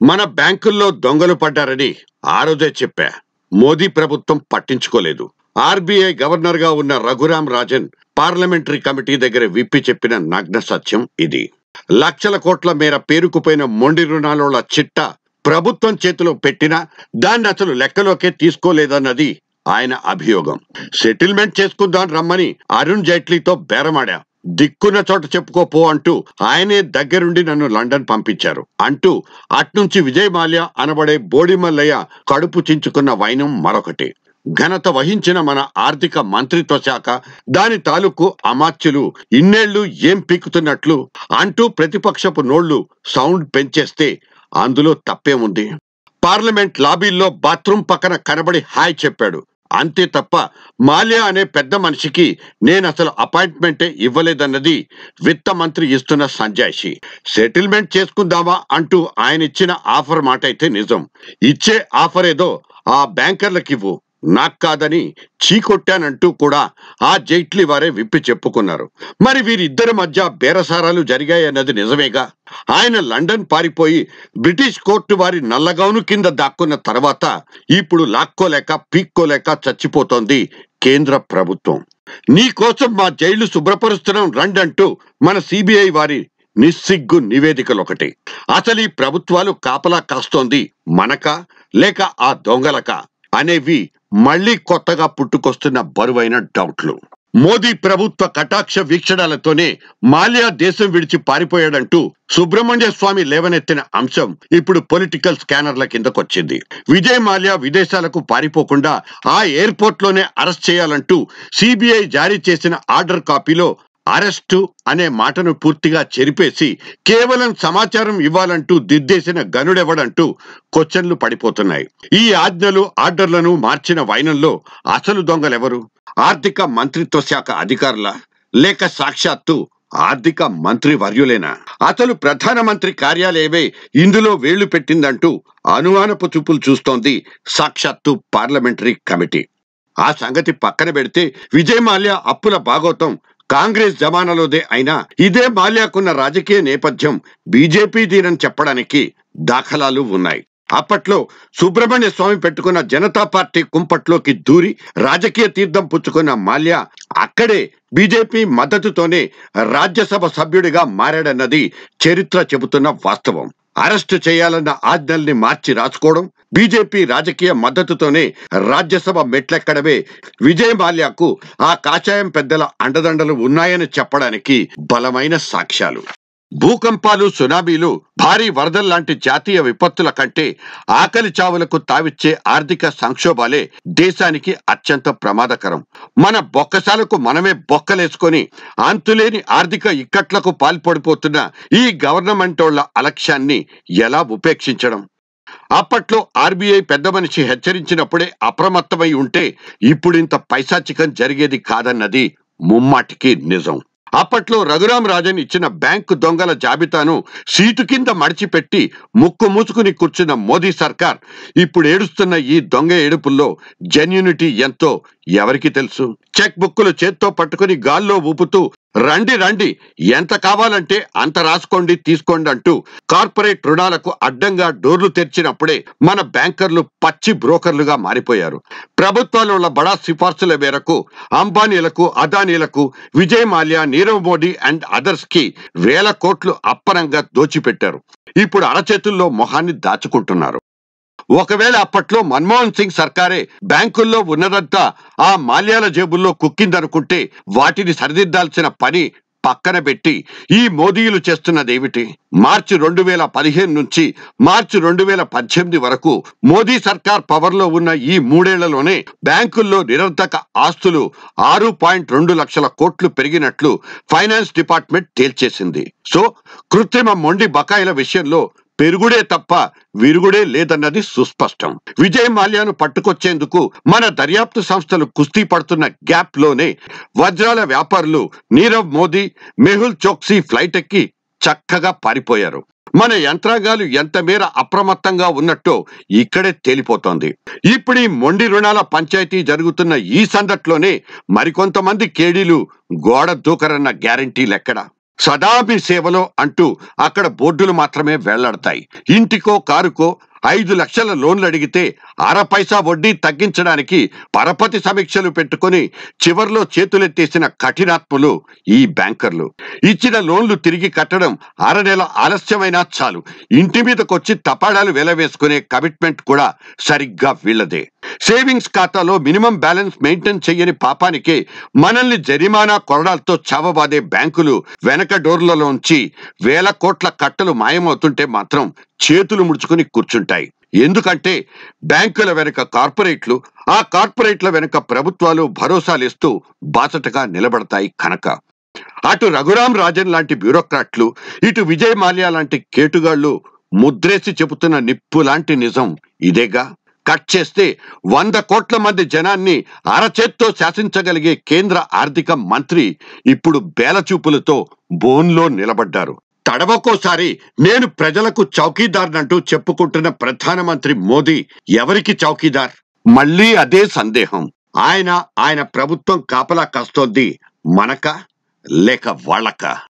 మన బ్యాంకుల్లో దొంగలు పడ్డారని ఆ రోజే చెప్పా మోదీ ప్రభుత్వం పట్టించుకోలేదు ఆర్బీఐ గవర్నర్ గా ఉన్న రఘురాం రాజన్ పార్లమెంటరీ కమిటీ దగ్గర విప్పి చెప్పిన నగ్న సత్యం ఇది లక్షల కోట్ల మేర పేరుకుపోయిన మొండి రుణాల చిట్ట ప్రభుత్వం చేతిలో పెట్టినా దాన్ని అసలు లెక్కలోకే తీసుకోలేదన్నది ఆయన అభియోగం సెటిల్మెంట్ చేసుకుందాం రమ్మని అరుణ్ జైట్లీతో బేరమాడా దిక్కున్న చోట చెప్పుకోపో అంటూ ఆయనే దగ్గరుండి నన్ను లండన్ పంపించారు అంటూ అట్నుంచి విజయ్ మాల్యా అనబడే బోడిమల్లయ్య కడుపు చించుకున్న వైనం మరొకటి ఘనత వహించిన మన ఆర్థిక మంత్రిత్వ శాఖ దాని తాలూకు అమాత్యులు ఇన్నేళ్లు ఏం పీకుతున్నట్లు అంటూ ప్రతిపక్షపు నోళ్లు సౌండ్ పెంచేస్తే అందులో తప్పేముంది పార్లమెంట్ లాబీల్లో బాత్రూమ్ పక్కన కనబడి హాయ్ చెప్పాడు అంతే తప్ప మాల్యా అనే పెద్ద మనిషికి నేను అసలు అపాయింట్మెంటే ఇవ్వలేదన్నది విత్త మంత్రి ఇస్తున్న సంజాయిషి సెటిల్మెంట్ చేసుకుందామా అంటూ ఆయన ఇచ్చిన ఆఫర్ మాట అయితే నిజం ఇచ్చే ఆఫర్ ఏదో ఆ బ్యాంకర్లకివ్వు నాకు కాదని చీకొట్టానంటూ కూడా ఆ జైట్లీ వారే విప్పి చెప్పుకున్నారు మరి వీరిద్దరి మధ్య బేరసారాలు జరిగాయన్నది నిజమేగా ఆయన లండన్ పారిపోయి బ్రిటిష్ కోర్టు వారి నల్లగౌను కింద దాక్కున్న తర్వాత ఇప్పుడు లాక్కోలేక పీక్కోలేక చచ్చిపోతోంది కేంద్ర ప్రభుత్వం నీ కోసం మా జైళ్లు శుభ్రపరుస్తున్నాం రండంటూ మన సిబిఐ వారి నిస్సిగ్గు నివేదికలొకటి అసలు ఈ ప్రభుత్వాలు కాపలా కాస్తోంది మనక లేక ఆ దొంగలక అనేవి మళ్ళీ కొత్తగా పుట్టుకొస్తున్న బరువైన డౌట్లు మోదీ ప్రభుత్వ కటాక్ష వీక్షణాలతోనే మాల్యా దేశం విడిచి పారిపోయాడంటూ సుబ్రహ్మణ్య స్వామి లేవనెత్తిన అంశం ఇప్పుడు పొలిటికల్ స్కానర్ల కిందకొచ్చింది విజయ్ మాల్యా విదేశాలకు పారిపోకుండా ఆ ఎయిర్పోర్ట్ లోనే అరెస్ట్ చేయాలంటూ సిబిఐ జారీ చేసిన ఆర్డర్ కాపీలో అరెస్టు అనే మాటను పూర్తిగా చెరిపేసి కేవలం సమాచారం ఇవ్వాలంటూ దిద్దేసిన గనుడెవడంటూ క్వశ్చన్లు పడిపోతున్నాయి ఈ ఆజ్ఞలు ఆర్డర్లను మార్చిన వైనంలో అసలు దొంగలెవరు ఆర్థిక మంత్రిత్వ శాఖ అధికారుల లేక సాక్షాత్తు ఆర్థిక మంత్రి వర్యులేనా అసలు ప్రధానమంత్రి కార్యాలయమే ఇందులో వేళ్లు పెట్టిందంటూ అనుమానపు చూపులు చూస్తోంది సాక్షాత్తు పార్లమెంటరీ కమిటీ ఆ సంగతి పక్కన పెడితే విజయ్ మాల్యా అప్పుల భాగోతం కాంగ్రెస్ జమానాలోదే అయినా ఇదే మాల్యాకున్న రాజకీయ నేపథ్యం బీజేపీ దీనని చెప్పడానికి దాఖలాలు ఉన్నాయి అప్పట్లో సుబ్రహ్మణ్య స్వామి పెట్టుకున్న జనతా పార్టీ కుంపట్లోకి దూరి రాజకీయ తీర్థం పుచ్చుకున్న మాల్యా అక్కడే బీజేపీ మద్దతుతోనే రాజ్యసభ సభ్యుడిగా మారాడన్నది చరిత్ర చెబుతున్న వాస్తవం అరెస్టు చేయాలన్న ఆజ్ఞల్ని మార్చి రాసుకోవడం బీజేపీ రాజకీయ మద్దతుతోనే రాజ్యసభ మెట్లెక్కడమే విజయ్ మాల్యాకు ఆ కాషాయం పెద్దల అండదండలు ఉన్నాయని చెప్పడానికి బలమైన సాక్ష్యాలు భూకంపాలు సునామీలు భారీ వరదల్లాంటి జాతీయ విపత్తుల కంటే ఆకలి చావులకు తావిచ్చే ఆర్థిక సంక్షోభాలే దేశానికి అత్యంత ప్రమాదకరం మన బొక్కసాలకు మనమే బొక్కలేసుకొని అంతులేని ఆర్థిక ఇక్కట్లకు పాల్పడిపోతున్న ఈ గవర్నమెంటోళ్ల అలక్ష్యాన్ని ఎలా ఉపేక్షించడం అప్పట్లో ఆర్బీఐ పెద్ద మనిషి హెచ్చరించినప్పుడే అప్రమత్తమై ఉంటే ఇప్పుడింత పైశాచికం జరిగేది కాదన్నది ముమ్మాటికి నిజం అప్పట్లో రఘురాం రాజన్ ఇచ్చిన బ్యాంకు దొంగల జాబితాను సీటు కింద మడిచిపెట్టి ముక్కు మూసుకుని కూర్చున్న మోదీ సర్కార్ ఇప్పుడు ఏడుస్తున్న ఈ దొంగ ఏడుపుల్లో జెన్యూనిటీ ఎంతో ఎవరికి తెలుసు చెక్ బుక్కులు చేత్తో పట్టుకుని గాల్లో ఊపుతూ రండి రండి ఎంత కావాలంటే అంత రాసుకోండి తీసుకోండి అంటూ కార్పొరేట్ రుణాలకు అడ్డంగా డోర్లు తెరిచినప్పుడే మన బ్యాంకర్లు పచ్చి బ్రోకర్లుగా మారిపోయారు ప్రభుత్వాల బడా సిఫార్సుల మేరకు అంబానీలకు అదానీలకు విజయ్ మాల్యా నీరవ్ మోడీ అండ్ అదర్స్ కి వేల కోట్లు అప్పనంగా దోచిపెట్టారు ఇప్పుడు అరచేతుల్లో మొహాన్ని దాచుకుంటున్నారు ఒకవేళ అప్పట్లో మన్మోహన్ సింగ్ సర్కారే బ్యాంకుల్లో ఉన్నదంతా ఆ మాల్యాల జేబుల్లో కుక్కిందనుకుంటే వాటిని సరిదిద్దాల్సిన పని పక్కన పెట్టి ఈ మోదీలు చేస్తున్నదేమిటి మార్చి రెండు వేల పదిహేను నుంచి మార్చి రెండు వేల పద్దెనిమిది వరకు మోదీ సర్కార్ పవర్ లో ఉన్న ఈ మూడేళ్లలోనే బ్యాంకుల్లో నిరంతక ఆస్తులు ఆరు పాయింట్ రెండు లక్షల కోట్లు పెరిగినట్లు ఫైనాన్స్ డిపార్ట్మెంట్ తేల్చేసింది సో కృత్రిమ మొండి బకాయిల విషయంలో పెరుగుడే తప్ప విరుగుడే లేదన్నది సుస్పష్టం విజయ్ మాల్యాను పట్టుకొచ్చేందుకు మన దర్యాప్తు సంస్థలు కుస్తీ పడుతున్న గ్యాప్ లోనే వజ్రాల వ్యాపారులు నీరవ్ మోదీ మెహుల్ చోక్సీ ఫ్లైట్ ఎక్కి చక్కగా పారిపోయారు మన యంత్రాంగాలు ఎంత మేర అప్రమత్తంగా ఉన్నట్టో ఇక్కడే తేలిపోతోంది ఇప్పుడు ఈ మొండి రుణాల పంచాయతీ జరుగుతున్న ఈ సందట్లోనే మరికొంతమంది కేడీలు గోడ దూకరన్న గ్యారంటీ లెక్కడా సదా మీ సేవలో అంటూ అక్కడ బోర్డులు మాత్రమే వెళ్లాడతాయి ఇంటికో కారుకో ఐదు లక్షల లోన్లు అడిగితే అర పైసా వడ్డీ తగ్గించడానికి పరపతి సమీక్షలు పెట్టుకొని చివర్లో చేతులెత్తేసిన కఠినాత్ములు ఈ బ్యాంకర్లు ఇచ్చిన లోన్లు తిరిగి కట్టడం అర నెల ఆలస్యమైనా చాలు ఇంటి మీదకొచ్చి తపాడాలు వెలవేసుకునే కమిట్మెంట్ కూడా సరిగ్గా వీళ్ళదే సేవింగ్స్ ఖాతాలో మినిమం బ్యాలెన్స్ మెయింటైన్ చెయ్యని పాపానికే మనల్ని జరిమానా కొరడాలతో చావబాదే బ్యాంకులు వెనక డోర్లలోంచి వేల కోట్ల కట్టలు మాయమవుతుంటే మాత్రం చేతులు ముడుచుకుని కూర్చుంటాయి ఎందుకంటే బ్యాంకుల వెనుక కార్పొరేట్లు ఆ కార్పొరేట్ల వెనుక ప్రభుత్వాలు భరోసాలిస్తూ బాసటగా నిలబడతాయి కనుక అటు రఘురాం రాజన్ లాంటి బ్యూరోక్రాట్లు ఇటు విజయ్ మాల్యా లాంటి కేటుగాళ్లు ముద్రేసి చెబుతున్న నిప్పు లాంటి నిజం ఇదేగా కట్ చేస్తే వంద కోట్ల మంది జనాన్ని అరచేత్తో శాసించగలిగే కేంద్ర ఆర్థిక మంత్రి ఇప్పుడు బేలచూపులతో బోన్లో నిలబడ్డారు తడవకోసారి నేను ప్రజలకు చౌకీదార్నంటూ చెప్పుకుంటున్న ప్రధానమంత్రి మోదీ ఎవరికి చౌకీదార్ మళ్ళీ అదే సందేహం ఆయన ఆయన ప్రభుత్వం కాపలా కాస్తోంది మనక లేక వాళ్ళక